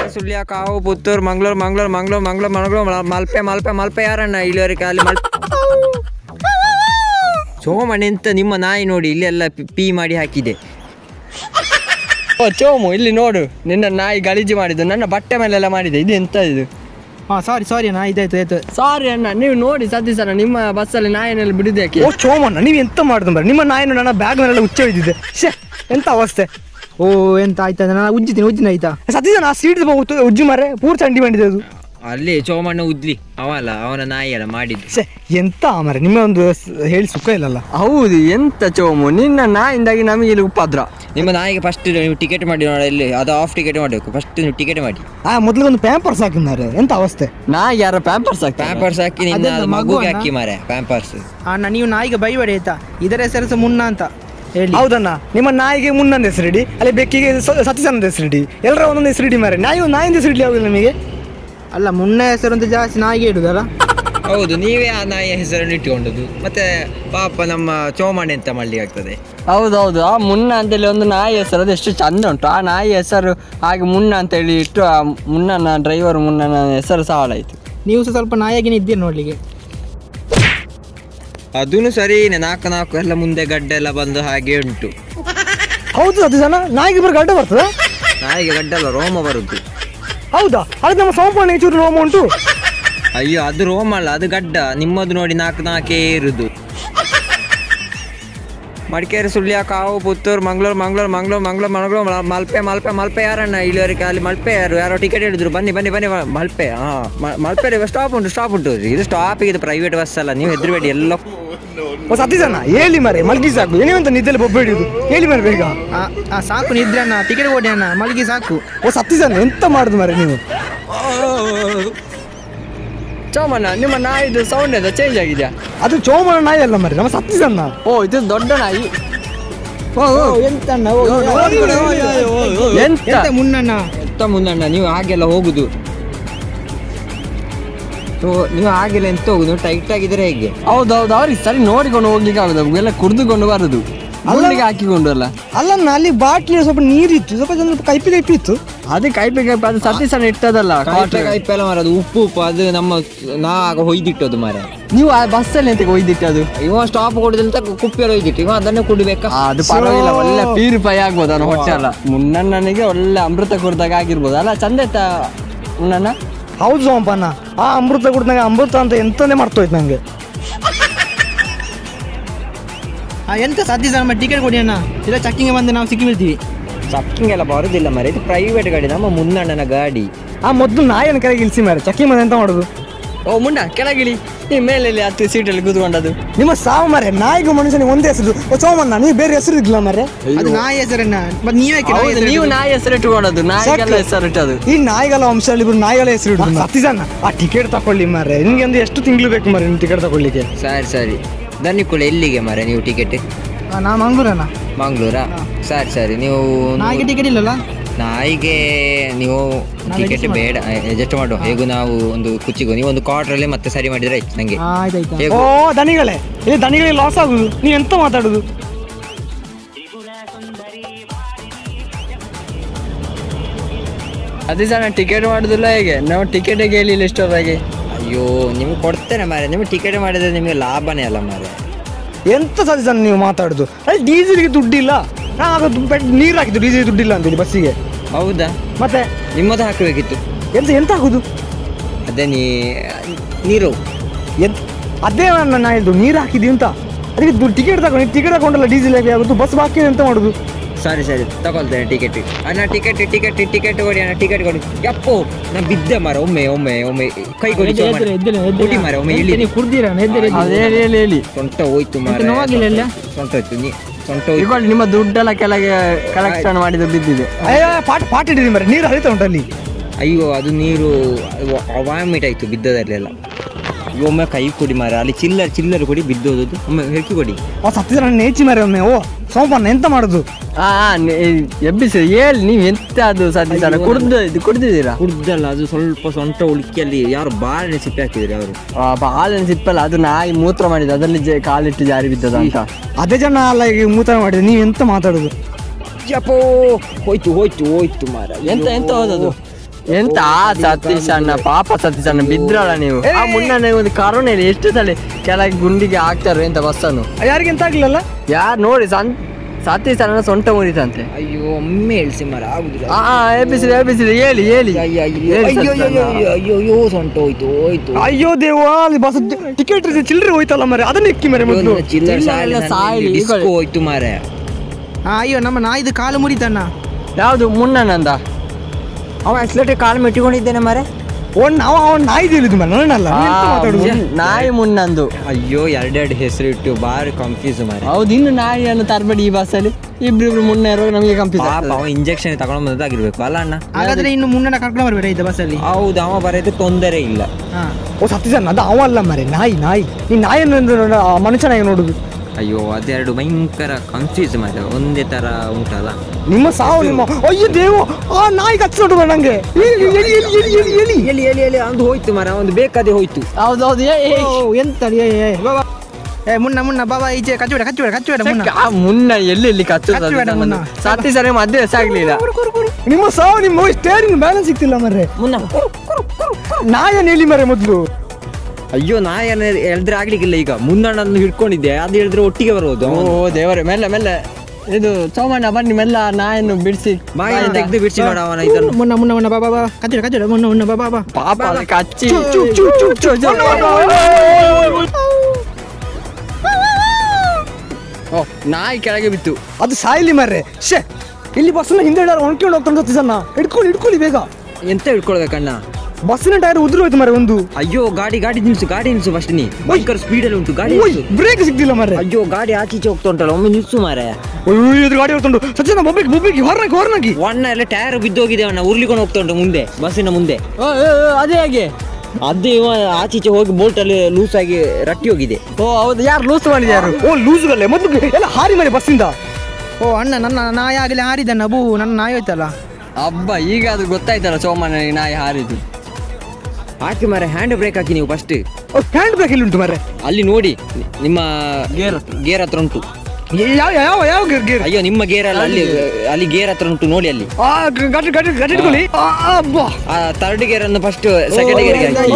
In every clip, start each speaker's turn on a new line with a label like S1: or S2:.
S1: ಸುಳ್ಯ ಕಾವು ಪುತ್ತೂರು ಮಂಗಳೂರು ಮಂಗಳೂರು ಮಂಗಳೂರು ಮಂಗಳೂರು ಮಂಗಳೂರು ಮ- ಮಲ್ಪೆ ಮಲ್ಪೆ ಮಲ್ಪೆ ಯಾರಣ್ಣ ಇಲ್ಲಿವರೆಗೆ ಅಲ್ಲಿ ಮಲ್ ಸೋಮಣ್ಣ ಎಂತ ನಿಮ್ಮ ನಾಯಿ ನೋಡಿ ಇಲ್ಲೆಲ್ಲ ಪಿ- ಪೀ ಮಾಡಿ ಹಾಕಿದೆ
S2: ಓ ಚೋಮು ಇಲ್ಲಿ ನೋಡು ನಿನ್ನ ನಾಯಿ ಗಲೀಜು ಮಾಡಿದ್ದು ನನ್ನ ಬಟ್ಟೆ ಮೇಲೆಲ್ಲ ಮಾಡಿದೆ ಇದು ಎಂತ ಇದು
S3: ಹಾಂ ಸಾರಿ ಸಾರಿ ಅಣ್ಣ ಇದಾಯ್ತು ಆಯ್ತು
S2: ಸಾರಿ ಅಣ್ಣ ನೀವು ನೋಡಿ ಸತೀಶ್ ಅಣ್ಣ ನಿಮ್ಮ ಬಸ್ಸಲ್ಲಿ ನಾಯಿನೆಲ್ಲ ಬಿಡುದಕ್ಕೆ
S3: ಓ ಚೋಮಣ್ಣ ನೀವು ಎಂತ ಮಾಡಿದ್ರು ಬರ ನಿಮ್ಮ ನಾಯಿನ ನನ್ನ ಬ್ಯಾಗ್ ಮೇಲೆಲ್ಲ ಉಚ್ಚ ಹೊಯ್ದಿದ್ದೆ ಶೇ ಎಂತ ಅವಸ್ಥೆ ಓ ಎಂತ ಆಯ್ತಾ ನಾನು ಉಜ್ಜಿತೀನಿ ಉಜ್ಜಿನ ಆಯ್ತಾ ಸತೀಶ ನಾ ಸೀಟ್ ಉಜ್ಜು ಮಾರೆ ಪೂರ್ ಚಂಡಿ ಮಾಡಿದೆ ಅದು
S1: ಅಲ್ಲಿ ಸೋಮಣ್ಣ ಉದ್ಲಿ ಅವಲ್ಲ ಅವನ ನಾಯಿ ಅಲ್ಲ ಮಾಡಿದ್ದು
S3: ಶೇ ಎಂತ ಮಾರೆ ನಿಮ್ಮ ಒಂದು ಸ್- ಹೇಳಿ ಸುಖ ಇಲ್ಲಲ್ಲ
S2: ಹೌದು ಎಂತ ಚೋಮು ನಿನ್ನ ನಾಯಿಂದಾಗಿ ನಮಗೆ ಇಲ್ಲಿ ಉಪದ್ರ
S1: ನಿಮ್ಮ ನಾಯಿಗೆ ಫಸ್ಟ್ ನೀವು ಟಿಕೆಟ್ ಮಾಡಿ ನೋಡಿ ಇಲ್ಲಿ ಅದು ಆಫ್ ಟಿಕೆಟ್ ಮಾಡಬೇಕು ಫಸ್ಟ್ ನೀವು ಟಿಕೆಟ್ ಮಾಡಿ
S3: ಆ ಮೊದಲು ಒಂದು ಪ್ಯಾಂಪರ್ಸ್ ಹಾಕಿ ಮಾರೆ ಎಂತ ಅವಸ್ಥೆ
S2: ನಾಯಿ ಯಾರ ಪ್ಯಾಂಪರ್ಸ್ ಹಾಕ್ತಾರೆ
S1: ಪ್ಯಾಂಪರ್ಸ್ ಹಾಕಿ ನಿನ್ನ
S3: ಅದೆಲ್ಲ
S1: ಅದು
S3: ಮಗು
S1: ಮಗುಗೆ
S3: ಅಣ್ಣ.
S1: ಹಾಕಿ ಮಾರೆ ಪ್ಯಾಂಪರ್ಸ್
S4: ಅಣ್ಣ ನೀವು ನಾಯಿಗೆ ಬೈಬೇಡಿ ಆಯ್ತಾ ಇದರ ಹೆಸರು ಸಹ ಮುನ್ನ ಅಂತ ಹೇಳಿ
S3: ಹೌದಣ್ಣ ನಿಮ್ಮ ನಾಯಿಗೆ ಮುನ್ನೊಂದು ಹೆಸರಿಡಿ ಅಲ್ಲಿ ಬೆಕ್ಕಿಗೆ ಸ- ಸತೀಶನೊಂದು ಹೆಸರಿಡಿ ಎಲ್ಲರ ಒಂದೊಂದು ಹೆಸರಿಡಿ ಮಾರೆ ನಾಯಿ ನಾಯಿಂದ ಹೆಸರಿಡಿ ಯಾವ್ದು ನಮಗೆ
S4: ಅಲ್ಲ ಮುನ್ನ ಹೆಸರು ಅಂತ ಜಾಸ್ತಿ ನಾಯಿಗೆ ಇಡುದಲ್ಲ
S1: ಹೌದು ನೀವೇ ಆ ನಾಯಿಯ ಹೆಸರನ್ನು ಇಟ್ಟುಕೊಂಡದ್ದು ಮತ್ತೆ ಪಾಪ ನಮ್ಮ ಚೋಮಣ್ಣ ಎಂತ ಮಾಡ್ಲಿಕ್ಕೆ ಆಗ್ತದೆ
S2: ಹೌದೌದು ಆ ಮುನ್ನ ಅಂತೇಳಿ ಒಂದು ನಾಯಿ ಹೆಸರು ಅದು ಎಷ್ಟು ಚಂದ ಉಂಟು ಆ ನಾಯಿ ಹೆಸರು ಹಾಗೆ ಮುನ್ನ ಅಂತೇಳಿ ಇಟ್ಟು ಆ ಮುನ್ನನ ಡ್ರೈವರ್ ಮುನ್ನನ ಹೆಸರು ಸಹ ಹಾಳಾಯ್ತು
S4: ನೀವು ಸಹ ಸ್ವಲ್ಪ ನಾಯಿಯಾಗಿನೇ ಇದ್ದೀರಿ ನೋಡ್ಲಿಕ್ಕೆ
S1: ಅದೂ ಸರಿ ನಾಲ್ಕು ನಾಲ್ಕು ಎಲ್ಲ ಮುಂದೆ ಗಡ್ಡೆ ಎಲ್ಲ ಬಂದು ಹಾಗೆ ಉಂಟು
S3: ಹೌದು ಸತೀಶನ ನಾಯಿಗೆ ಬರೋ ಗಡ್ಡ ಬರ್ತದ
S1: ನಾಯಿಗೆ ಗಡ್ಡೆ ಅಲ್ಲ ರೋಮ ಬರುದು
S3: ಹೌದಾ ಅದು ನಮ್ಮ ಸೋಂಪಣ್ಣ ಚೂರು ರೋಮ ಉಂಟು
S1: ಅಯ್ಯೋ ಅದು ರೋಮ ಅಲ್ಲ ಅದು ಗಡ್ಡ ನಿಮ್ಮದು ನೋಡಿ ನಾಲ್ಕು ನಾಲ್ಕೇ ಇರುದು ಮಡಿಕೇರಿ ಸುಳ್ಯ ಕಾವು ಪುತ್ತೂರು ಮಂಗಳೂರು ಮಂಗಳೂರು ಮಂಗಳೂರು ಮಂಗಳೂರು ಮಂಗಳೂರು ಮ- ಮಲ್ಪೆ ಮಲ್ಪೆ ಮಲ್ಪೆ ಯಾರಣ್ಣ ಇಲ್ಲಿವರೆಗೆ ಅಲ್ಲಿ ಮಲ್ಪೆ ಯಾರು ಯಾರೋ ಟಿಕೆಟ್ ಹಿಡಿದ್ರು ಬನ್ನಿ ಬನ್ನಿ ಬನ್ನಿ ಮ- ಮಲ್ಪೆ ಹಾಂ ಮಲ್ಪೆ ಸ್ಟಾಪ್ ಉಂಟು ಸ್ಟಾಪ್ ಉಂಟು ಇದು ಸ್ಟಾಪಿಗೆ ಇದು ಪ್ರೈವೇಟ್ ಬಸ್ ಅಲ್ಲ ನೀವು ಹೆದರಬೇಡಿ ಎಲ್ಲ
S3: ಓ ಸತೀಶಣ್ಣ ಹೇಳಿ ಮಾರೆ ಮಲ್ಗಿ ಸಾಕು ಏನೇವಂತ ನಿದ್ದೆಲ್ಲ ಬೊಬ್ಬೆ ಹಿಡಿಯುದು ಹೇಳಿ ಮಾರೆ ಬೇಗ
S4: ಆ, ಆ, ಸಾಕು ನಿದ್ರೆ ಅಣ್ಣ ಟಿಕೆಟ್ ಕೊಡಿ ಅಣ್ಣ ಮಲಗಿ ಸಾಕು
S3: ಓ ಸತೀಶಣ್ಣ ಎಂತ ಮಾಡುದು ಮಾರೆ ನೀವು
S2: ಚೋಮಣ್ಣ ನಿಮ್ಮ ನಾಯಿದು ಸೌಂಡ್ ಅದು ಚೇಂಜ್ ಆಗಿದೆಯಾ
S3: ಅದು ಚೋಮನ ನಾಯಿ ಅಲ್ಲ ಮಾರೆ ನಮ್ಮ ಸತೀಶಣ್ಣ
S2: ಓ ಇದು ದೊಡ್ಡ ನಾಯಿ
S4: ಎಂತ ಅಣ್ಣ ಓ, ಓ, ಓ,
S2: ಎಂತ
S4: ಎಂತ ಮುನ್ನಣ್ಣ
S1: ಎಂತ ಮುಂದಣ್ಣ ನೀವು ಹಾಗೆಲ್ಲ ಹೋಗುದು ಸೊ ನೀವು ಹಾಗೆಲ್ಲ ಎಂತ ಹೋಗುದು ನೀವು ಟೈಟ್ ಆಗಿದ್ರೆ ಹೇಗೆ
S2: ಹೌದೌದು ಅವ್ರಿಗೆ ಸರಿ ನೋಡಿಕೊಂಡು ಹೋಗ್ಲಿಕ್ಕೆ ಆಗುದು ಎಲ್ಲ ಕುಡಿದುಕೊಂಡು ಬರುದು ಅಲ್ಲಿಗೆ ಹಾಕಿಕೊಂಡು ಅಲ್ಲ
S3: ಅಲ್ಲಣ್ಣ ಅಲ್ಲಿ ಬಾಟ್ಲಿ ಸ್ವಲ್ಪ ನೀರಿತ್ತು ಸ್ವಲ್ಪ ಜನ ಕೈಪಿ ಕೈಪಿ ಇತ್ತು
S2: ಅದು ಕೈಪಿ ಕೈಪಿ ಅದು ಸತೀಶ್ ಅಣ್ಣ ಇಟ್ಟದಲ್ಲ
S1: ಕಾಟೆ ಕಾಯಿಪೆಲ್ಲ ಮಾರದು ಉಪ್ಪು ಉಪ್ಪು ಅದು ನಮ್ಮ ನಾ ಆಗ ಹೊಯ್ದಿಟ್ಟದು ಮಾರ
S2: ನೀವು ಆ ಬಸ್ಸಲ್ಲಿ ಎಂತ ಒಯ್ದಿಟ್ಟು ಅದು
S1: ಇವ ಸ್ಟಾಪ್ ಕೊಡುದಂತ ಕುಪ್ಪಿಯಲ್ಲಿ ಒಯ್ದಿಟ್ಟು ಇವ ಅದನ್ನೇ ಕುಡಿಬೇಕಾ
S2: ಆ, ಅದು ಪರವಾಗಿಲ್ಲ ಒಳ್ಳೆ ಪ್ಯೂರಿಫೈ ಆಗ್ಬೋದು ಅವನ ಹೊಟ್ಟೆ ಅಲ್ಲ ಮುನ್ನಣ್ಣನಿಗೆ ಒಳ್ಳೆ ಅಮೃತ ಕುಡ್ದಾಗ ಆಗಿರ್ಬೋದು ಅಲ್ಲ ಚಂದ ಆಯ್ತಾ ಮುನ್ನಣ್ಣ
S3: ಹೌದು ಸೋಂಪಣ್ಣ ಆ ಅಮೃತ ಕುಡ್ದಂಗೆ ಅಮೃತ ಅಂತ ಎಂತನೇ ಮರ್ತೋಯ್ತು ನಂಗೆ
S4: ಆ, ಎಂತ ಸತೀಶ್ ನಮ್ಮ ಟಿಕೆಟ್ ಕೊಡಿ ಅಣ್ಣ ಇಲ್ಲ ಚಕ್ಕಿಂಗ್ ಬಂದು ನಾವು ಸಿಕ್ಕಿ ಬೀಳ್ತೀವಿ
S1: ಚಕ್ಕಿಂಗ್ ಎಲ್ಲ ಬರುದಿಲ್ಲ ಮಾರ ಇದು ಪ್ರೈವೇಟ್ ಗಾಡಿ ನಮ್ಮ ಮುನ್ನಣ್ಣನ ಗಾಡಿ
S3: ಆ ಮೊದಲು ನಾಯಿನ ಕೆಳಗೆ ಇಳಿಸಿ ಮಾರೆ ಚಕ್ಕಿ ಮನೆ ಎಂತ ಮಾಡುದು
S2: ಓ ಮುಂಡ ಕೆಳಗಿಳಿ ಈ ಮೇಲೆ ಇಲ್ಲಿ ಹತ್ತು ಸೀಟಲ್ಲಿ ಕೂತ್ಕೊಂಡದು
S3: ನಿಮ್ಮ ಸಾವು ಮಾರೆ ನಾಯಿಗೂ ಮನುಷ್ಯನಿಗೆ ಒಂದೇ ಹೆಸರು ಓ ಸೋಮಣ್ಣ ನೀವು ಬೇರೆ ಹೆಸರು ಇದ್ಲ ಮಾರೆ
S4: ಅದು ನಾಯಿ ಹೆಸರನ್ನ ಮತ್ತೆ ನೀವೇ ಯಾಕೆ ನಾಯಿ
S2: ಹೌದು
S4: ಹೆಸರು
S2: ನೀವು
S4: ಇಡುದು?
S2: ನಾಯಿ ಹೆಸರು ಇಟ್ಟುಕೊಂಡದ್ದು ನಾಯಿಗೆಲ್ಲ ಹೆಸರು ಇಟ್ಟದು
S3: ಈ ನಾಯಿಗಳ ವಂಶದಲ್ಲಿ ಇಬ್ರು ನಾಯಿಗಳ ಹೆಸರು ಇಡುದು ಸತೀಶಣ್ಣ ಆ ಟಿಕೆಟ್ ತಕೊಳ್ಳಿ ಮಾರೆ ನಿಮ್ಗೆ ಅಂದ್ರೆ ಎಷ್ಟು ತಿಂಗಳು ಬೇಕು ಮಾರೆ ನಿಮ್ ಟಿಕೆಟ್ ತಕೊಳ್ಳಿಕ್ಕೆ
S1: ಸರಿ ಸರಿ ದನಿಕುಳ ಎಲ್ಲಿಗೆ ಮಾರ ನೀವು ಟಿಕೆಟ್
S4: ಆ, ನಾ ಮಂಗ್ಳೂರಣ್ಣ
S1: ಮಂಗಳೂರಾ ಸರಿ ಸರಿ ನೀವು
S4: ನಾಯಿಗೆ ಟಿಕೆಟ್ ಇಲ್ಲಲ್ಲ
S1: ನಾಯಿಗೆ ನೀವು ಟಿಕೆಟ್ ಬೇಡ ಅಡ್ಜಸ್ಟ್ ಮಾಡುವ ಹೇಗೂ ನಾವು ಒಂದು ಕುಚ್ಚಿಗೂ ನೀವು ಒಂದು ಕ್ವಾರ್ಟ್ರಲ್ಲಿ ಮತ್ತೆ ಸರಿ ಮಾಡಿದ್ರೆ ಆಯ್ತು ನಂಗೆ
S4: ಆ, ಆಯ್ತಾಯ್ತಾ
S1: ಹೇಗೂ
S3: ಓ ದನಿಗಳೇ ಇಲ್ಲಿ ದನಿಗಳಿಗೆ ಲಾಸ್ ಆಗುದು ನೀವು ಎಂತ ಮಾತಾಡುದು
S2: ಅದೇ ಜನ ಟಿಕೆಟ್ ಮಾಡುದಿಲ್ಲ ಹೇಗೆ ನಾವು ಟಿಕೆಟ್ ಹೇಳಿಲ್ಲ ಇಷ್ಟೊತ್ತಾಗಿ
S1: ಅಯ್ಯೋ ನಿಮ್ಗೆ ಕೊಡ್ತೇನೆ ಮಾರೆ ನಿಮ್ಗೆ ಟಿಕೆಟ್ ಮಾಡಿದ್ರೆ ನಿಮಗೆ ಲಾಭನೇ ಅಲ್ಲ ಮಾರೆ
S3: ಎಂತ ಸತೀಶಣ್ಣ ನೀವು ಮಾತಾಡುದು ಅಲ್ಲಿ ಡೀಸೆಲ್ಗೆ ದುಡ್ಡಿಲ್ಲ ನಾವು ನೀರು ಹಾಕಿದ್ದು ಡೀಸೆಲ್ ದುಡ್ಡಿಲ್ಲ ಅಂತೇಳಿ ಬಸ್ಸಿಗೆ
S1: ಹೌದಾ
S3: ಮತ್ತೆ
S1: ನಿಮ್ಮದು ಹಾಕಬೇಕಿತ್ತು
S3: ಎಂತ ಎಂತ ಹಾಕುದು
S1: ಅದೇ ನೀ ನೀರು
S3: ಎಂತ ಅದೇ ನನ್ನ ನಾ ಹೇಳಿದ್ದು ನೀರು ಹಾಕಿದ್ವಿ ಅಂತ ಅದಕ್ಕೆ ಟಿಕೆಟ್ ತಗೊಂಡು ಟಿಕೆಟ್ ತಗೊಂಡಲ್ಲ ಡೀಸೆಲ್ ಆಗಿ ಆಗುದು ಬಸ್ ಬಾಕಿ ಎಂತ ಮಾಡುದು
S1: ಸರಿ ಸರಿ ತಗೊಳ್ತೇನೆ ಟಿಕೆಟ್ ಅಣ್ಣ ಟಿಕೆಟ್ ಟಿಕೆಟ್ ಟಿಕೆಟ್ ಕೊಡಿ ಅಣ್ಣ ಟಿಕೆಟ್ ಕೊಡಿ ಯಪ್ಪೋ ನಾ ಬಿದ್ದೆ ಮಾರ ಒಮ್ಮೆ ಒಮ್ಮೆ ಒಮ್ಮೆ ಕೈ ಕೊಡಿ
S4: ಎದ್ದೇಳು, ಎದ್ದೇಳು, ಎದ್ದೇಳು, ಎದ್ದೇಳು.
S1: ಕೊಡಿ ಮಾರ ಒಮ್ಮೆ
S4: ಎಂತ
S1: ಇಳಿ
S4: ನೀವು ಕುಡ್ದಿರಣ್ಣ ಎದ್ದೇಳು, ಎದ್ದೇಳು.
S2: ಅದೇ ಹೇಳಿ ಹೇಳಿ ಹೇಳಿ
S1: ಸೊಂಟ ಹೋಯ್ತು ಮಾರ
S4: ಎಂತ ನೋವಾಗಿಲ್ಲ ಇಲ್ಲ?
S1: ಸೊಂಟ ಹೋಯ್ತು ನೀ ಸೊಂಟ ಹೋಯ್ತು
S2: ಇವಾಗ ನಿಮ್ಮ ದುಡ್ಡೆಲ್ಲ ಕೆಳಗೆ ಕಲೆಕ್ಷನ್ ಮಾಡಿದ ಬಿದ್ದಿದೆ
S3: ಅಯ್ಯೋ ಪಾಟ್ ಪಾಟ್ ಇಟ್ಟಿದ್ದೀನಿ ಮರೆ ನೀರು ಹರಿತಾ ಉಂಟಲ್ಲಿ
S1: ಅಯ್ಯೋ ಅದು ನೀರು ವಾಮಿಟ್ ಆಯ್ತು ಬಿದ್ದದಲ್ಲೆಲ್ಲ ಒಮ್ಮೆ ಕೈ ಕೊಡಿ ಮಾರ ಅಲ್ಲಿ ಚಿಲ್ಲರ್ ಚಿಲ್ಲರ್ ಕೊಡಿ ಬಿದ್ದೋದದ್ದು ಒಮ್ಮೆ ಹೆಕ್ಕಿ ಕೊಡಿ
S3: ಆ ಸತ್ಯ ನನ್ನ ನೇಚಿ ಮರೆ ಒಮ್ಮೆ ಓ ಸೋಮಣ್ಣ ಎಂತ ಮಾಡುದು
S2: ಆ ಆ, ನೆ- ಎಬ್ಬಿಸಿ ಹೇಳಿ ನೀವು ಎಂತ ಅದು ಸತೀಶ್ ಅಣ್ಣ ಕುಡ್ದು ಇದು ಕುಡ್ದಿದ್ದೀರಾ
S1: ಕುಡ್ದಲ್ಲ ಅದು ಸ್ವಲ್ಪ ಸೊಂಟ ಉಳುಕಿಯಲ್ಲಿ ಯಾರು ಬಾಳೆನೆ ಸಿಪ್ಪೆ ಹಾಕಿದ್ರಿ ಅವರು
S2: ಆ, ಹಾಲಿನ ಸಿಪ್ಪಲ್ಲ ಅದು ನಾಯಿ ಮೂತ್ರ ಮಾಡಿದ ಅದರಲ್ಲಿ ಜ- ಕಾಲಿಟ್ಟು ಜಾರಿ ಬಿದ್ದದ ಅಂತ
S3: ಅದೇ ಜನ ಅಲ್ಲ ಈಗ ಮೂತ ಮಾಡಿದ್ರೆ ನೀವು ಎಂತ ಮಾತಾಡುದು
S1: ಯಪ್ಪೋ ಹೋಯ್ತು ಹೋಯ್ತು ಹೋಯ್ತು ಮಾರ
S2: ಎಂತ ಎಂತ ಹೋದದು ಎಂತ ಸತೀಶ್ ಅಣ್ಣ ಪಾಪ ಸತೀಶ್ ಅಣ್ಣ ಬಿದ್ರಲ್ಲ ನೀವು ಆ ಮುನ್ನ ಒಂದು ಕರೋನೆಯಲ್ಲಿ ಎಷ್ಟು ಸಲ ಕೆಳಗೆ ಗುಂಡಿಗೆ ಹಾಕ್ತಾರೆ ಅಂತ ಬಸ್ಸನ್ನು
S3: ಯಾರಿಗೆ ಎಂತ ಆಗ್ಲಿಲ್ಲಲ್ಲ
S2: ಯಾರು ನೋಡಿ ಸನ್ ಸತೀಶ್ ಅಣ್ಣ ಸೊಂಟ ಮುರಿತಂತೆ
S1: ಅಯ್ಯೋ ಒಮ್ಮೆ ಹೇಳ್ಸಿ ಮರ ಆಗುದಿಲ್ಲ
S2: ಆ ಎಬ್ಬಿಸಿರಿ ಎಬ್ಬಿಸಿರಿ ಹೇಳಿ ಹೇಳಿ
S1: ಅಯ್ಯೋ ಅಯ್ಯೋ
S2: ಹೇಳಿ
S1: ಅಯ್ಯೋ
S2: ಸತೀಶ್
S1: ಅಯ್ಯೋ
S2: ಅಣ್ಣ.
S1: ಅಯ್ಯೋ ಅಯ್ಯೋ ಅಯ್ಯೋ ಸೊಂಟ ಹೋಯ್ತು ಹೋಯ್ತು
S3: ಅಯ್ಯೋ ದೇವಾ ಅಲ್ಲಿ ಬಸ್ ಟಿಕೆಟ್ ಚಿಲ್ಲರೆ ಹೋಯ್ತಲ್ಲ ಮರೆ ಅದನ್ನ ಇಕ್ಕಿ ಮರೆ ಮೊದಲು
S1: ಚಿಲ್ಲರ್
S2: ಚಿಲ್ಲರ್
S1: ಸಾಲಿ
S2: ಎಲ್ಲ ಸಾಯ್ಲಿ,
S1: ಡಿಸ್ಕೋ
S2: ಈಗಲೇ.
S1: ಹೋಯ್ತು ಮಾರೆ
S4: ಆ, ಅಯ್ಯೋ ನಮ್ಮ ನಾಯಿದು ಕಾಲು ಮುರಿತಣ್ಣ
S2: ಯಾವುದು ಮುನ್ನನಂದ
S1: ಅವ ಆಕ್ಸಿಲೇಟರ್ ಕಾಲು ಮೆಟ್ಟಿಕೊಂಡಿದ್ದೇನೆ ಮಾರೆ
S3: ಅವ್ನು ನಾವು ಅವ್ನು ನಾಯಿ ಹೇಳಿದ್ದು ಮರೆ ನನ್ನಲ್ಲ
S2: ಆ,
S3: ನೀನ್ ಎಂತ ಮಾತಾಡುದು
S2: ಮುನ್- ನಾಯಿ ಮುನ್ನಂದು
S1: ಅಯ್ಯೋ ಎರಡೆರಡು ಹೆಸರು ಇಟ್ಟು ಬಾರಿ ಕನ್ಫ್ಯೂಸ್ ಮಾರೆ
S2: ಹೌದು ಇನ್ನು ನಾಯಿಯನ್ನು ತರಬೇಡಿ ಈ ಬಸ್ಸಲ್ಲಿ ಇಬ್ರಿಬ್ರು ಮುನ್ನ ಇರೋ ನಮಗೆ ಕಂಪ್ಯೂಸ್
S1: ಪಾಪ ಅವ ಇಂಜೆಕ್ಷನ್ ತಗೊಂಡ್ ಬಂದದ್ದಾಗಿರ್ಬೇಕು ಅಲ್ಲ ಅಣ್ಣ
S4: ಹಾಗಾದ್ರೆ ಇನ್ನು ಮುನ್ನಣ ಕರ್ಕೊಂಡು ಬರ್ಬೇಡ ಇದು ಬಸ್ಸಲ್ಲಿ
S1: ಹೌದು ಅವ ಬರೋದು ತೊಂದರೆ ಇಲ್ಲ
S4: ಹಾ
S3: ಓ ಸತ್ಯಜನ್ ಅದು ಅವ ಅಲ್ಲ ಮರೆ ನಾಯಿ ನಾಯಿ ನೀ ನಾಯಿಯನ್ನು ಒಂದು ನೋಡು, ಆ ಮನುಷ್ಯನಾಗಿ ನೋಡುದು
S1: ಅಯ್ಯೋ ಅದೆರಡು ಭಯಂಕರ ಕನ್ಫ್ಯೂಸ್ ಮಾರೆ ಒಂದೇ ತರ ಉಂಟಲ್ಲ
S3: ನಿಮ್ಮ ಸಾವು ನಿಮ್ಮ ಅಯ್ಯೋ ದೇವ ಆ ನಾಯಿ ಕಚ್ಚಿಸೋದು ನಂಗೆ ಎಲಿ ಎಲಿ ಎಲಿ ಎಲಿ ಎಲಿ ಎಲಿ
S1: ಎಲ್ಲಿ ಎಲ್ಲಿ ಎಲ್ಲಿ ಒಂದು ಹೋಯ್ತು ಮರ ಒಂದು ಬೇಕಾದೆ ಹೋಯ್ತು
S2: ಹೌದೌದು ಏ ಏ,
S4: ಓ ಎಂತ ಏ ಏ, ಬಾ, ಬಾ. ಏ ಮುನ್ನ ಮುನ್ನ ಬಾಬಾ ಈಚೆ ಕಚ್ಚಬೇಡ ಕಚ್ಚಬೇಡ ಕಚ್ಚಬೇಡ ಮುನ್ನ
S2: ಆ ಮುನ್ನ ಎಲ್ಲಿ ಎಲ್ಲಿ ಕಚ್ಚು
S4: ಕಚ್ಚು ಬೇಡ ಮುನ್ನ.
S2: ಸತೀಶ್ ಅಣ್ಣ ಮಧ್ಯೆ ಸಾಗ್ಲಿಲ್ಲ
S3: ನಿಮ್ಮ ಸಾವು ನಿಮ್ಮ ಸ್ಟೇರಿಂಗ್ ಬ್ಯಾಲೆನ್ಸ್ ಸಿಗ್ತಿಲ್ಲ ಮರ್ರೆ
S1: ಮುನ್ನ
S3: ನಾಯನ್ ಎಲಿ ಮರೆ ಮೊದಲು
S1: ಅಯ್ಯೋ ನಾ ಏನ ಎಳ್ದ್ರೆ ಆಗ್ಲಿಕ್ಕಿಲ್ಲ ಈಗ ಮುನ್ನಣ್ಣನ್ನು ಹಿಡ್ಕೊಂಡಿದ್ದೆ ಅದು ಹೇಳಿದ್ರೆ ಒಟ್ಟಿಗೆ ಬರೋದು
S2: ಓ ದೇವರೇ ಮೆಲ್ಲ ಮೆಲ್ಲ ಇದು ಸೋಮಣ್ಣ ಬನ್ನಿ ಮೆಲ್ಲ ನಾಯನ್ನು ಬಿಡಿಸಿ
S1: ಬಾಯಿ ತೆಗೆದು ಬಿಡಿಸಿ ನೋಡ ಅವನ ಇದನ್ನು
S4: ಮುನ್ನ ಮುನ್ನ ಮುನ್ನ ಬಾಬಾ ಬಾ ಕಚ್ಚಬೇಡ ಕಚ್ಚಬೇಡ ಮುನ್ನ ಮುನ್ನ ಬಾಬಾ ಬಾ
S2: ಪಾಪ ಅದು ಕಚ್ಚಿ
S3: ಚು, ಚು, ಚು, ಚು, ಚು, ಚು.
S2: ಓ ನಾಯಿ ಕೆಳಗೆ ಬಿತ್ತು
S3: ಅದು ಸಾಯ್ಲಿ ಮರ್ರೆ ಶೇ ಇಲ್ಲಿ ಬಸ್ಸನ್ನ ಹಿಂದೆ ಹೊಣ್ಕೊಂಡು ಹೋಗ್ತಾನೆ ಸತ್ಯಸನ್ನ ಹಿಡ್ಕೊಳ್ಳಿ ಹಿಡ್ಕೊಳ್ಳಿ ಬೇಗ
S1: ಎಂತ ಹಿಡ್ಕೊಳ್ಬೇಕಣ್ಣ
S3: ಬಸ್ಸಿನ ಟೈರ್ ಉದುರು ಹೋಯ್ತು ಮರೆ ಒಂದು
S1: ಅಯ್ಯೋ ಗಾಡಿ ಗಾಡಿ ನಿಲ್ಸು ಗಾಡಿ ನಿಲ್ಸು ಫಸ್ಟ್ ನೀ ಭಯಂಕರ ಸ್ಪೀಡ್ ಅಲ್ಲಿ ಉಂಟು ಗಾಡಿ
S3: ಓಯ್
S1: ನಿಲ್ಸು.
S3: ಬ್ರೇಕ್ ಸಿಗ್ತಿಲ್ಲ ಮರ್ರೆ
S1: ಅಯ್ಯೋ ಗಾಡಿ ಆಚೀಚೆ ಹೋಗ್ತಾ ಉಂಟಲ್ಲ ಒಮ್ಮೆ ನಿಲ್ಸು ಮಾರೆ
S3: ಅಯ್ಯೋ ಇದು ಗಾಡಿ ಹೋಗ್ತುಂಟು ಸತ್ಯನ ಬೊಬ್ಬಿಗೆ ಬೊಬ್ಬಿಗೆ ಹೊರನಾಗಿ ಹೊರನಾಗಿ
S1: ಒಣ್ಣ ಎಲ್ಲ ಟೈರ್ ಬಿದ್ದೋಗಿದೆ ಅಣ್ಣ ಉರ್ಲಿಕೊಂಡು ಹೋಗ್ತಾ ಉಂಟು ಮುಂದೆ ಬಸ್ಸಿನ ಮುಂದೆ
S2: ಓ, ಓ, ಓ, ಅದೇ ಹೇಗೆ
S1: ಅದು ಇವ ಆಚೀಚೆ ಹೋಗಿ ಬೋಲ್ಟ್ ಅಲ್ಲಿ ಲೂಸ್ ಆಗಿ ರಟ್ಟಿ ಹೋಗಿದೆ
S2: ಓ ಹೌದು ಯಾರು ಲೂಸ್ ಮಾಡಿದ್ಯಾರು
S3: ಓ ಲೂಸ್ಗಲ್ಲೇ ಮೊದಲು ಎಲ್ಲ ಹಾರಿ ಮರೆ ಬಸ್ಸಿಂದ
S4: ಓ ಅಣ್ಣ ನನ್ನ ನಾಯಿ ಆಗಲಿ ಹಾರಿದಣ್ಣ ಬೂ ನನ್ನ ನಾಯಿ ಹೋಯ್ತಲ್ಲ
S2: ಹಬ್ಬ ಈಗ ಅದು ಗೊತ್ತಾಯ್ತಲ್ಲ ಸೋಮಣ್ಣ ನಾಯಿ ಹಾರಿದ್ದು
S1: ಹಾಕಿ ಮಾರೆ ಹ್ಯಾಂಡ್ ಬ್ರೇಕ್ ಹಾಕಿ ನೀವು ಫಸ್ಟ್
S3: ಓ ಹ್ಯಾಂಡ್ ಬ್ರೇಕ್ ಇಲ್ಲಿ ಉಂಟು ಮರೆ
S1: ಅಲ್ಲಿ ನೋಡಿ ನಿಮ್ಮ
S2: ಗೇರ್
S1: ಗೇರ್ ಹತ್ರ ಉಂಟು
S3: ಯಾವ ಯಾವ ಯಾವ ಗೇರ್ ಗೇರ್
S1: ಅಯ್ಯೋ ನಿಮ್ಮ ಗೇರ್ ಅಲ್ಲ ಅಲ್ಲಿ ಅಲ್ಲಿ ಗೇರ್ ಹತ್ರ ಉಂಟು ನೋಡಿ ಅಲ್ಲಿ
S3: ಆ ಗ- ಗಾಡಿ ಗಾಡಿ ಗಾಡಿ ಇಟ್ಕೊಳ್ಳಿ ಆ, ಆ, ಅಬ್ಬಾ
S1: ಆ ಥರ್ಡ್ ಗೇರ್ ಅನ್ನು ಫಸ್ಟ್ ಸೆಕೆಂಡ್ ಗೇರ್ ಹಾಕಿ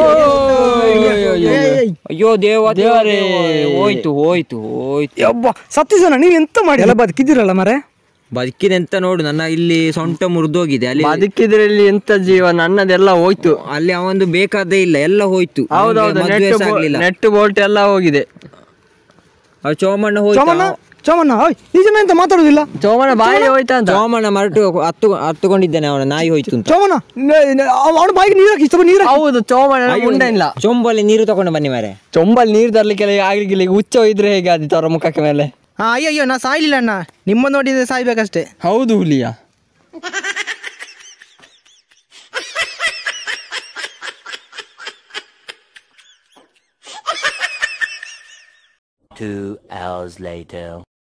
S1: ಅಯ್ಯೋ ದೇವ ದೇವರೇ ಹೋಯ್ತು ಹೋಯ್ತು ಹೋಯ್ತು
S3: ಅಬ್ಬಾ ಸತ್ಯಸನ ನೀವು ಎಂತ ಮಾಡಿ ಎಲ್ಲ ಬದುಕಿದ್ದೀರಲ್ಲ ಮರೆ
S1: ಬದುಕಿದೆ ಅಂತ ನೋಡು ನನ್ನ ಇಲ್ಲಿ ಸೊಂಟ ಮುರಿದೋಗಿದೆ ಅಲ್ಲಿ
S2: ಬದುಕಿದ್ರಲ್ಲಿ ಎಂತ ಜೀವ ನನ್ನದೆಲ್ಲ ಹೋಯ್ತು
S1: ಅಲ್ಲಿ ಅವೊಂದು ಬೇಕಾದೇ ಇಲ್ಲ ಎಲ್ಲ ಹೋಯ್ತು
S2: ಹೌದೌದು
S1: ನಮ್ಗೆ ಮದ್ವೆ
S2: ನೆಟ್
S1: ಸಹ ಆಗ್ಲಿಲ್ಲ
S2: ನೆಟ್ ಬೋಲ್ಟ್ ಎಲ್ಲ ಹೋಗಿದೆ
S1: ಆ ಚೋಮಣ್ಣ ಹೋಯ್ತು
S3: ಚೋಮಣ್ಣ ಚೋಮಣ್ಣ ಓಯ್ ಈ ಜನ ಎಂತ ಮಾತಾಡುದಿಲ್ಲ
S2: ಸೋಮಣ್ಣ ಬಾಯಿ ಹೋಯ್ತಾ ಅಂತ
S1: ಚೋಮಣ್ಣ ಮರಟು ಹತ್ತು ಹತ್ತುಕೊಂಡಿದ್ದಾನೆ ಅವನ ನಾಯಿ ಹೋಯ್ತು ಅಂತ
S3: ಚೋಮಣ್ಣ ಅವನ ಬಾಯಿಗೆ ನೀರು ಹಾಕಿ ಸ್ವಲ್ಪ ನೀರು ಹಾಕಿ
S2: ಹೌದು ಸೋಮಣ್ಣ ಮುಂಡ ಇಲ್ಲ
S1: ಚೊಂಬಲ್ಲಿ ನೀರು ತಗೊಂಡು ಬನ್ನಿ ಮಾರೆ
S2: ಚೊಂಬಲ್ ನೀರ್ ತರ್ಲಿಕ್ಕೆಲ್ಲ ಆಗ್ಲಿಕ್ಕಿಲ್ಲ ಈಗ ಹುಚ್ಚ ಇದ್ರೆ ಹೇಗೆ ಆದಿತ್ತು ಅವ್ರ ಮುಖಕ್ಕೆ ಮೇಲೆ
S4: ಹಾ ಅಯ್ಯೋ ಅಯ್ಯೋ ನಾ ಸಾಯ್ಲಿಲ್ಲ ಅಣ್ಣ ನಿಮ್ಮ ನೋಡಿದ್ರೆ ಸಾಯ್ಬೇಕಷ್ಟೇ
S2: ಹೌದು ಹುಲಿಯ
S5: Two hours later.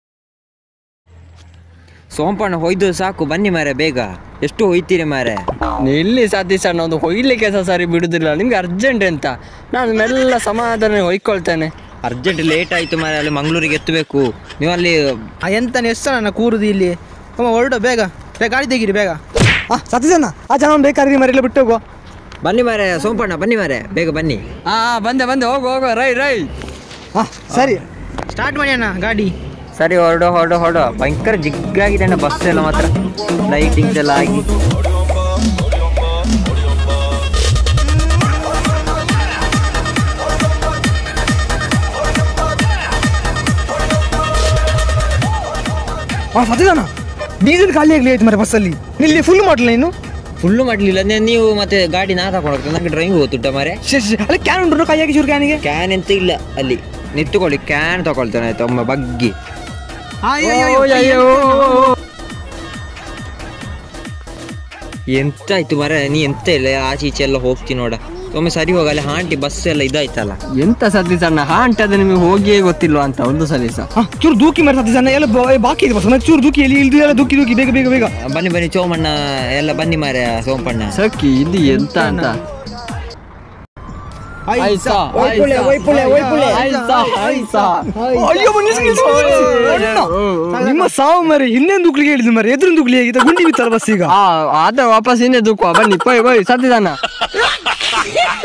S1: ಸೋಂಪಣ್ಣ ಹೊಯ್ದು ಸಾಕು ಬನ್ನಿ ಮಾರೆ ಬೇಗ ಎಷ್ಟು ಹೊಯ್ತೀರಿ ಮಾರೆ
S2: ಇಲ್ಲಿ ಸತೀಶ್ ಅಣ್ಣ ಒಂದು ಹೊಯ್ಲಿಕ್ಕೆ ಸಹ ಸರಿ ಬಿಡುದಿಲ್ಲ ನಿಮ್ಗೆ ಅರ್ಜೆಂಟ್ ಎಂತ ನಾನು ಮೆಲ್ಲ ಸಮಾಧಾನ ಹೊಯ್ಕೊಳ್ತೇನೆ
S1: ಅರ್ಜೆಂಟ್ ಲೇಟ್ ಆಯ್ತು ಮಾರೆ ಅಲ್ಲಿ ಮಂಗಳೂರಿಗೆ ಎತ್ತಬೇಕು ನೀವು ಅಲ್ಲಿ
S4: ಆ ಎಂತ ಎಷ್ಟು ನನ್ನ ಕೂರುದು ಇಲ್ಲಿ ಅಮ್ಮ ಹೊರಡು ಬೇಗ ಬೇಗ ಗಾಡಿ ತೆಗೀರಿ ಬೇಗ
S3: ಆ ಸತ್ಯಸನ ಆ ಜನ ಬೇಕಾದ್ರೆ ಮರೆಲ್ಲ ಬಿಟ್ಟು ಹೋಗುವ
S1: ಬನ್ನಿ ಮಾರೆ ಸೋಂಪಣ್ಣ ಬನ್ನಿ ಮಾರೆ ಬೇಗ ಬನ್ನಿ
S2: ಹಾ ಬಂದೆ ಬಂದೆ ಹೋಗು ಹೋಗು ರೈ ರೈ
S3: ಹಾ ಸರಿ
S4: ಸ್ಟಾರ್ಟ್ ಮಾಡಿ ಅಣ್ಣ ಗಾಡಿ
S1: ಸರಿ ಹೊರಡು ಹೊರಡು ಹೊರಡು ಭಯಂಕರ ಜಿಗ್ಗಾಗಿದೆ ಅಣ್ಣ ಬಸ್ ಎಲ್ಲ ಮಾತ್ರ ಲೈಟಿಂಗ್ಸ್ ಎಲ್ಲ ಆಗಿ
S3: ಆ ಸತ್ಯಸನ ಡೀಸೆಲ್ ಖಾಲಿ ಆಗ್ಲಿ ಆಯ್ತು ಮರೆ ಬಸ್ಸಲ್ಲಿ ಇಲ್ಲಿ ಫುಲ್ ಮಾಡಲ್ಲ ನೀನು
S1: ಫುಲ್ಲು ಮಾಡ್ಲಿಲ್ಲ ನೆ- ನೀವು ಮತ್ತೆ ಗಾಡಿ ನಾ ತಗೊಂಡು ಹೋಗ್ತೇನೆ ನನಗೆ ಡ್ರೈವಿಂಗ್ ಗೊತ್ತುಂಟ ಮಾರೆ
S3: ಶೇ ಶೇ ಅಲ್ಲಿ ಕ್ಯಾನ್ ಉಂಟು ಕೈ ಹಾಕಿ ಚೂರು ಕ್ಯಾನಿಗೆ
S1: ಕ್ಯಾನ್ ಎಂತ ಇಲ್ಲ ಅಲ್ಲಿ ನಿಂತುಕೊಳ್ಳಿ ಕ್ಯಾನ್ ತಗೊಳ್ತೇನೆ ಆಯ್ತು ಒಮ್ಮೆ ಬಗ್ಗಿ ಎಂತ ಆಯ್ತು ಮರ ನೀ ಎಂತ ಇಲ್ಲ ಆಚೆ ಈಚೆ ಎಲ್ಲ ಹೋಗ್ತಿ ನೋಡ ಒಮ್ಮೆ ಸರಿ ಹೋಗ ಅಲ್ಲಿ ಹಾಂಟಿ ಬಸ್ ಎಲ್ಲ ಇದಾಯ್ತಲ್ಲ
S2: ಎಂತ ಸತೀಶ್ ಅಣ್ಣ ಹಾ ಅಂಟದ ನಿಮಗೆ ಹೋಗಿಯೇ ಗೊತ್ತಿಲ್ವಾ ಅಂತ ಒಂದು ಸಲ ಸಹ
S3: ಹಾ ಚೂರು ದೂಕಿ ಮರೆ ಸತ್ಯಸನ ಎಲ್ಲ ಬ- ಬಾಕಿ ಇದೆ ಬಸ್ ಚೂರು ದೂಕಿ ಎಲ್ಲಿ ಇಲ್ದು ಎಲ್ಲ ದೂಕಿ ದೂಕಿ ಬೇಗ ಬೇಗ ಬೇಗ
S1: ಬನ್ನಿ ಬನ್ನಿ ಚೋಮಣ್ಣ ಎಲ್ಲ ಬನ್ನಿ ಮಾರ ಸೋಮಪಣ್ಣ
S2: ಸಖಿ ಇದು ಎಂತ ಅಂತ ಐಸ
S1: ಒಯ್ಪುಳೆ, ಒಯ್ಪುಳೆ, ಒಯ್ಪುಳೆ.
S2: ಐಸ ಐಸ
S3: ಅಯ್ಯೋ ನಿಲ್ಸು, ನಿಲ್ಸು, ನಿಲ್ಸು. ಅಣ್ಣ, ನಿಮ್ಮ ಸಾವು ಮರಿ ಹಿಂದೆ ದುಕ್ಲಿಗೆ ಹೇಳಿದ್ದು ಮರಿ ಎದುರು ದುಕ್ಲಿ ಹೇಗಿತ್ತು ಗುಂಡಿ ಬಿತ್ತಲ್ಲ ಬಸ್ ಈಗ
S2: ಆ ಅದ ವಾಪಸ್ ಇನ್ನೇ ದುಃಖ ಬನ್ನಿ ಪೋಯ್ ಪೋಯ್ ಸತ್ತಿದಾನ